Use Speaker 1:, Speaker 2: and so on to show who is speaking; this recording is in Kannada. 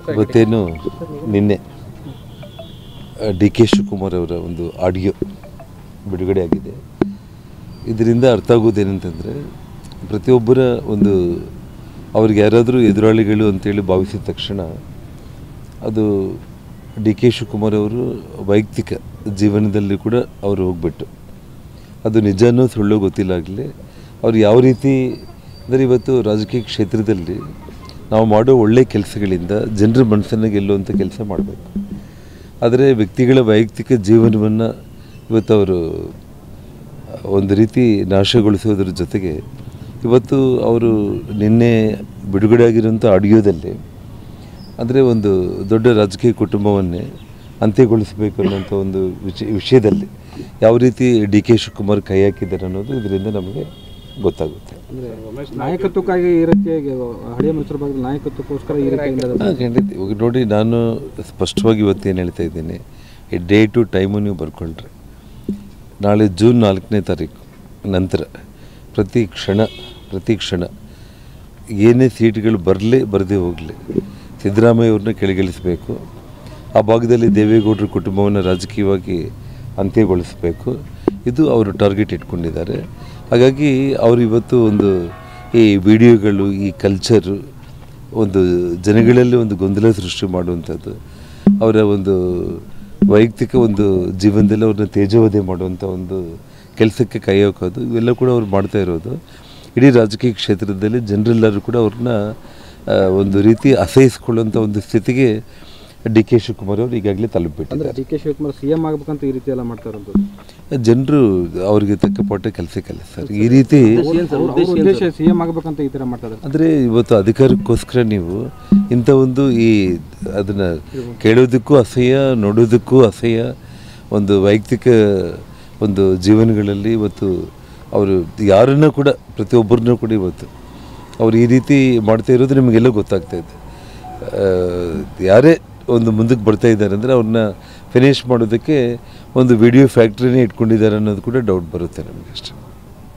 Speaker 1: ಇವತ್ತೇನು ನಿನ್ನೆ ಡಿ ಕೆ ಶಿವಕುಮಾರ್ ಅವರ ಒಂದು ಆಡಿಯೋ ಬಿಡುಗಡೆ ಆಗಿದೆ ಇದರಿಂದ ಅರ್ಥ ಆಗೋದೇನಂತಂದರೆ ಪ್ರತಿಯೊಬ್ಬರ ಒಂದು ಅವ್ರಿಗೆ ಯಾರಾದರೂ ಎದುರಾಳಿಗಳು ಅಂತೇಳಿ ಭಾವಿಸಿದ ತಕ್ಷಣ ಅದು ಡಿ ಕೆ ಶಿವಕುಮಾರ್ ಅವರು ವೈಯಕ್ತಿಕ ಜೀವನದಲ್ಲಿ ಕೂಡ ಅವರು ಹೋಗ್ಬಿಟ್ಟು ಅದು ನಿಜನೋ ಸುಳ್ಳು ಗೊತ್ತಿಲ್ಲಾಗಲಿ ಅವ್ರು ಯಾವ ರೀತಿ ಅಂದರೆ ಇವತ್ತು ರಾಜಕೀಯ ಕ್ಷೇತ್ರದಲ್ಲಿ ನಾವು ಮಾಡೋ ಒಳ್ಳೆಯ ಕೆಲಸಗಳಿಂದ ಜನರ ಮನಸ್ಸನ್ನು ಗೆಲ್ಲುವಂಥ ಕೆಲಸ ಮಾಡಬೇಕು ಆದರೆ ವ್ಯಕ್ತಿಗಳ ವೈಯಕ್ತಿಕ ಜೀವನವನ್ನು ಇವತ್ತು ಅವರು ಒಂದು ರೀತಿ ನಾಶಗೊಳಿಸೋದ್ರ ಜೊತೆಗೆ ಇವತ್ತು ಅವರು ನಿನ್ನೆ ಬಿಡುಗಡೆ ಆಗಿರೋಂಥ ಆಡಿಯೋದಲ್ಲಿ ಅಂದರೆ ಒಂದು ದೊಡ್ಡ ರಾಜಕೀಯ ಕುಟುಂಬವನ್ನೇ ಅಂತ್ಯಗೊಳಿಸಬೇಕು ಅನ್ನೋಂಥ ಒಂದು ವಿಷಯ ವಿಷಯದಲ್ಲಿ ಯಾವ ರೀತಿ ಡಿ ಕೆ ಶಿವಕುಮಾರ್ ಕೈ ಹಾಕಿದ್ದಾರೆ ಅನ್ನೋದು ಇದರಿಂದ ನಮಗೆ ಗೊತ್ತಾಗುತ್ತೆ
Speaker 2: ಅಂದ್ರೆ ನಾಯಕತ್ವಕ್ಕಾಗಿ ಈ ರೀತಿಯಾಗಿ ಹಳೆಯ ಮೈಸೂರು ಭಾಗದ ನಾಯಕತ್ವಕ್ಕೋಸ್ಕರ ಈ ರೀತಿಯಿಂದ
Speaker 1: ಹಾಂ ಖಂಡಿತ ಇವಾಗ ನೋಡಿ ನಾನು ಸ್ಪಷ್ಟವಾಗಿ ಇವತ್ತೇನು ಹೇಳ್ತಾ ಇದ್ದೀನಿ ಈ ಡೇಟು ಟೈಮು ನೀವು ಬರ್ಕೊಳ್ರಿ ನಾಳೆ ಜೂನ್ ನಾಲ್ಕನೇ ತಾರೀಕು ನಂತರ ಪ್ರತಿ ಕ್ಷಣ ಪ್ರತಿ ಕ್ಷಣ ಏನೇ ಸೀಟ್ಗಳು ಬರಲಿ ಬರದೇ ಹೋಗಲಿ ಸಿದ್ದರಾಮಯ್ಯ ಅವ್ರನ್ನ ಕೆಳಗಿಳಿಸಬೇಕು ಆ ಭಾಗದಲ್ಲಿ ದೇವೇಗೌಡರ ಕುಟುಂಬವನ್ನು ರಾಜಕೀಯವಾಗಿ ಅಂತ್ಯಗೊಳಿಸಬೇಕು ಇದು ಅವರು ಟಾರ್ಗೆಟ್ ಇಟ್ಕೊಂಡಿದ್ದಾರೆ ಹಾಗಾಗಿ ಅವರು ಇವತ್ತು ಒಂದು ಈ ವಿಡಿಯೋಗಳು ಈ ಕಲ್ಚರು ಒಂದು ಜನಗಳಲ್ಲಿ ಒಂದು ಗೊಂದಲ ಸೃಷ್ಟಿ ಮಾಡುವಂಥದ್ದು ಅವರ ಒಂದು ವೈಯಕ್ತಿಕ ಒಂದು ಜೀವನದಲ್ಲಿ ಅವ್ರನ್ನ ತೇಜೋವಧೆ ಮಾಡುವಂಥ ಒಂದು ಕೆಲಸಕ್ಕೆ ಕೈ ಹಾಕೋದು ಇವೆಲ್ಲ ಕೂಡ ಅವ್ರು ಮಾಡ್ತಾ ಇರೋದು ಇಡೀ ರಾಜಕೀಯ ಕ್ಷೇತ್ರದಲ್ಲಿ ಜನರೆಲ್ಲರೂ ಕೂಡ ಅವ್ರನ್ನ ಆ, ಒಂದು ರೀತಿ ಅಸಹಿಸ್ಕೊಳ್ಳುವಂಥ ಒಂದು ಸ್ಥಿತಿಗೆ ಡಿ ಕೆ ಶಿವಕುಮಾರ್ ಅವರು ಈಗಾಗಲೇ ತಲುಪಿಬಿಟ್ಟಿದ್ದಾರೆ
Speaker 2: ಅಂದ್ರೆ D K Shivakumar C M ಆಗ್ಬೇಕಂತ ಈ ರೀತಿ ಎಲ್ಲ ಮಾಡ್ತಾ ಇರೋದು
Speaker 1: ಜನರು ಅವರಿಗೆ ತಕ್ಕ ಪಟ್ಟ ಕೆಲಸಕ್ಕಲ್ಲ ಸರ್ ಈ ರೀತಿ
Speaker 2: ಉದ್ದೇಶ ಸಿ ಎಂ ಆಗ್ಬೇಕಂತ ಈ ತರ ಮಾಡ್ತಾ ಇದ್ದಾರೆ
Speaker 1: ಅಂದರೆ ಇವತ್ತು ಅಧಿಕಾರಕ್ಕೋಸ್ಕರ ನೀವು ಇಂಥ ಒಂದು ಈ ಅದನ್ನು ಕೇಳೋದಕ್ಕೂ ಅಸಹ್ಯ ನೋಡೋದಕ್ಕೂ ಅಸಹ್ಯ ಒಂದು ವೈಯಕ್ತಿಕ ಒಂದು ಜೀವನಗಳಲ್ಲಿ ಇವತ್ತು ಅವರು ಯಾರನ್ನ ಕೂಡ ಪ್ರತಿಯೊಬ್ಬರನ್ನೂ ಕೂಡ ಇವತ್ತು ಅವ್ರು ಈ ರೀತಿ ಮಾಡ್ತಾ ಇರೋದು ನಿಮಗೆಲ್ಲ ಗೊತ್ತಾಗ್ತಾ ಇದೆ ಆ, ಯಾರೇ ಒಂದು ಮುಂದಕ್ಕೆ ಬರ್ತಾ ಇದ್ದಾರೆ ಅಂದರೆ ಅವ್ರನ್ನ ಫಿನಿಷ್ ಮಾಡೋದಕ್ಕೆ ಒಂದು ವಿಡಿಯೋ ಫ್ಯಾಕ್ಟ್ರಿನೇ ಇಟ್ಕೊಂಡಿದ್ದಾರೆ ಅನ್ನೋದು ಕೂಡ ಡೌಟ್ ಬರುತ್ತೆ ನಮಗೆ ಅಷ್ಟೇ